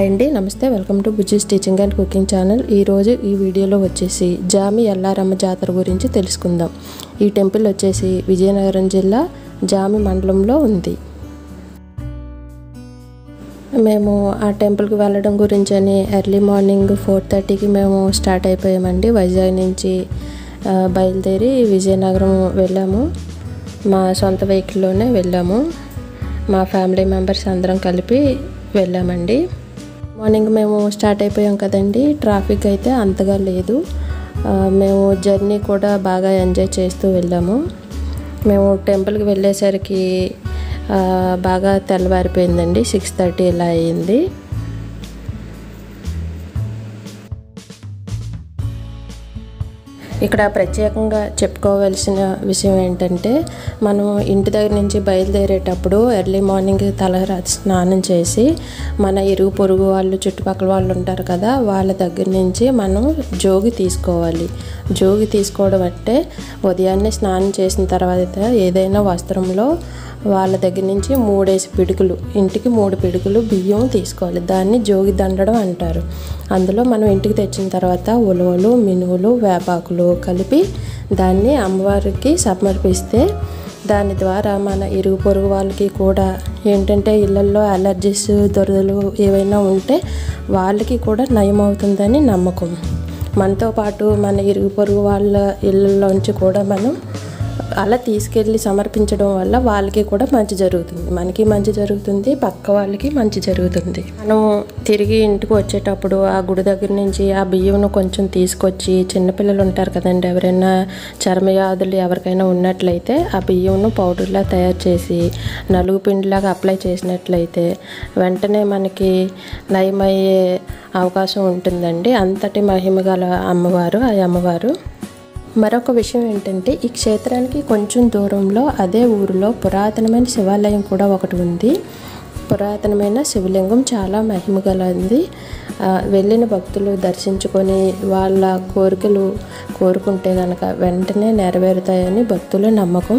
hi అండి నమస్తే welcome to Bujji's teaching and cooking channel ఈరోజు ఈ వీడియోలో వచ్చేసి జామి ఎల్లారమ్మ జాతర గురించి తెలుసుకుందాం ఈ టెంపుల్ వచ్చేసి విజయనగరం జిల్లా జామి మండలంలో ఉంది మేము ఆ టెంపుల్కి వెళ్ళడం గురించి అని ఎర్లీ మార్నింగ్ ఫోర్ థర్టీకి మేము స్టార్ట్ అయిపోయామండి వైజాగ్ నుంచి ఆ, బయలుదేరి విజయనగరం వెళ్ళాము మా సొంత వెహికల్లోనే వెళ్ళాము మా ఫ్యామిలీ మెంబర్స్ అందరం కలిపి వెళ్ళామండి మార్నింగ్ మేము స్టార్ట్ అయిపోయాం కదండి ట్రాఫిక్ అయితే అంతగా లేదు ఆ, మేము జర్నీ కూడా బాగా ఎంజాయ్ చేస్తూ వెళ్ళాము మేము టెంపుల్కి వెళ్ళేసరికి ఆ, బాగా తెల్లవారిపోయిందండి సిక్స్ థర్టీ ఇలా అయింది ఇక్కడ ప్రత్యేకంగా చెప్పుకోవాల్సిన విషయం ఏంటంటే మనం ఇంటి దగ్గర నుంచి బయలుదేరేటప్పుడు ఎర్లీ మార్నింగ్ తల స్నానం చేసి మన ఇరుగు పొరుగు వాళ్ళు చుట్టుపక్కల వాళ్ళు ఉంటారు కదా వాళ్ళ దగ్గర నుంచి మనం జోగి తీసుకోవాలి జోగి తీసుకోవడం అంటే ఉదయాన్నే స్నానం చేసిన తర్వాత ఏదైనా వస్త్రంలో వాళ్ళ దగ్గర నుంచి మూడేసి పిడుకులు ఇంటికి మూడు పిడుకులు బియ్యం తీసుకోవాలి దాన్ని జోగి దండడం అంటారు అందులో మనం ఇంటికి తెచ్చిన తర్వాత ఉలవలు మినువులు వేపాకులు కలిపి దాన్ని అమ్మవారికి సమర్పిస్తే దాని ద్వారా మన ఇరుగు పొరుగు వాళ్ళకి కూడా ఏంటంటే ఇళ్ళల్లో అలర్జీస్ దురదలు ఏవైనా ఉంటే వాళ్ళకి కూడా నయం అవుతుందని నమ్మకం మనతో పాటు మన ఇరుగు పొరుగు వాళ్ళ ఇళ్ళల్లోంచి కూడా మనం అలా తీసుకెళ్ళి సమర్పించడం వల్ల వాళ్ళకి కూడా మంచి జరుగుతుంది మనకి మంచి జరుగుతుంది పక్క వాళ్ళకి మంచి జరుగుతుంది మనం తిరిగి ఇంటికి వచ్చేటప్పుడు ఆ గుడి దగ్గర నుంచి ఆ బియ్యంను కొంచెం తీసుకొచ్చి చిన్నపిల్లలు ఉంటారు కదండి ఎవరైనా చర్మవ్యాధులు ఎవరికైనా ఉన్నట్లయితే ఆ బియ్యంను పౌడర్లా తయారు చేసి నలుగు పిండిలాగా అప్లై చేసినట్లయితే వెంటనే మనకి నయమయ్యే అవకాశం ఉంటుందండి అంతటి మహిమ గల అమ్మవారు ఆ అమ్మవారు మరొక విషయం ఏంటంటే ఈ క్షేత్రానికి కొంచెం దూరంలో అదే ఊరిలో పురాతనమైన శివాలయం కూడా ఒకటి ఉంది పురాతనమైన శివలింగం చాలా మహిమ గలది ఆ, వెళ్ళిన భక్తులు దర్శించుకొని వాళ్ళ కోరికలు కోరుకుంటే కనుక వెంటనే నెరవేరుతాయని భక్తుల నమ్మకం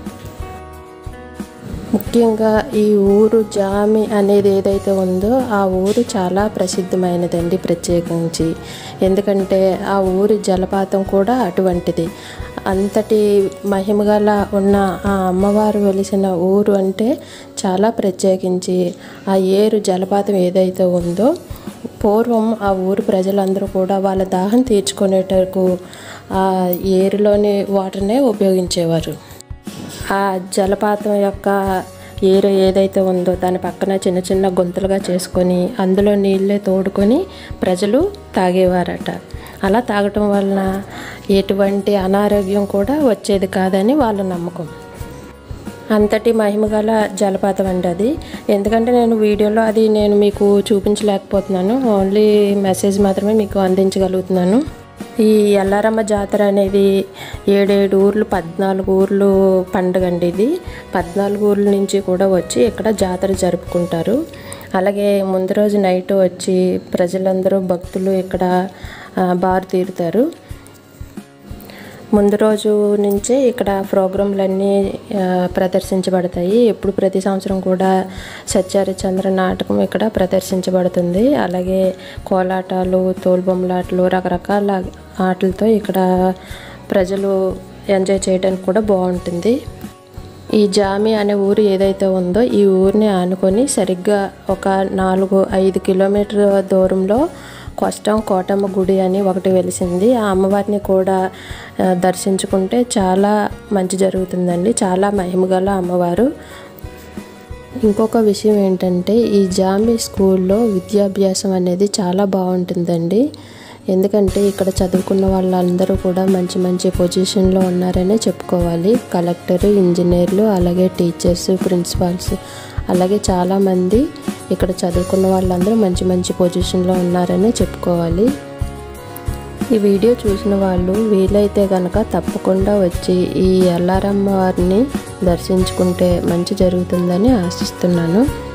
ముఖ్యంగా ఈ ఊరు జామి అనేది ఏదైతే ఉందో ఆ ఊరు చాలా ప్రసిద్ధమైనదండి ప్రత్యేకించి ఎందుకంటే ఆ ఊరి జలపాతం కూడా అటువంటిది అంతటి మహిమగల ఉన్న ఆ అమ్మవారు వెలిసిన ఊరు అంటే చాలా ప్రత్యేకించి ఆ ఏరు జలపాతం ఏదైతే ఉందో పూర్వం ఆ ఊరు ప్రజలందరూ కూడా వాళ్ళ దాహం తీర్చుకునేటకు ఆ ఏరులోని వాటర్నే ఉపయోగించేవారు ఆ జలపాతం యొక్క ఏరు ఏదైతే ఉందో దాని పక్కన చిన్న చిన్న గొంతులుగా చేసుకొని అందులో నీళ్ళే తోడుకొని ప్రజలు తాగేవారట అలా తాగటం వలన ఎటువంటి అనారోగ్యం కూడా వచ్చేది కాదని వాళ్ళ నమ్మకం అంతటి మహిమగల జలపాతం అండి అది ఎందుకంటే నేను వీడియోలో అది నేను మీకు చూపించలేకపోతున్నాను ఓన్లీ మెసేజ్ మాత్రమే మీకు అందించగలుగుతున్నాను ఈ ఎల్లారమ్మ జాతర అనేది ఏడేడు ఊర్లు పద్నాలుగు ఊర్లు పండుగ అండి ఇది పద్నాలుగు ఊర్ల నుంచి కూడా వచ్చి ఇక్కడ జాతర జరుపుకుంటారు అలాగే ముందు రోజు నైట్ వచ్చి ప్రజలందరూ భక్తులు ఇక్కడ ఆ, బారు తీరుతారు ముందు రోజు నుంచే ఇక్కడ ప్రోగ్రాంలన్నీ ఆ, ప్రదర్శించబడతాయి ఎప్పుడు ప్రతి సంవత్సరం కూడా సత్యారిచంద్ర నాటకం ఇక్కడ ప్రదర్శించబడుతుంది అలాగే కోలాటాలు తోలుబొమ్మలాటలు రకరకాల ఆటలతో ఇక్కడ ప్రజలు ఎంజాయ్ చేయడానికి కూడా బాగుంటుంది ఈ జామి అనే ఊరు ఏదైతే ఉందో ఈ ఊరిని ఆనుకొని సరిగ్గా ఒక నాలుగు ఐదు కిలోమీటర్ దూరంలో కొష్టం కోటమ్మ గుడి అని ఒకటి వెలిసింది ఆ అమ్మవారిని కూడా ఆ, దర్శించుకుంటే చాలా మంచి జరుగుతుందండి చాలా మహిమగల అమ్మవారు ఇంకొక విషయం ఏంటంటే ఈ జామి స్కూల్లో విద్యాభ్యాసం అనేది చాలా బాగుంటుందండి ఎందుకంటే ఇక్కడ చదువుకున్న వాళ్ళందరూ కూడా మంచి మంచి పొజిషన్లో ఉన్నారనే చెప్పుకోవాలి కలెక్టర్ ఇంజనీర్లు అలాగే టీచర్స్ ప్రిన్సిపాల్స్ అలాగే చాలామంది ఇక్కడ చదువుకున్న వాళ్ళందరూ మంచి మంచి పొజిషన్లో ఉన్నారనే చెప్పుకోవాలి ఈ వీడియో చూసిన వాళ్ళు వీలైతే కనుక తప్పకుండా వచ్చి ఈ ఎల్లారమ్మ వారిని దర్శించుకుంటే మంచి జరుగుతుందని ఆశిస్తున్నాను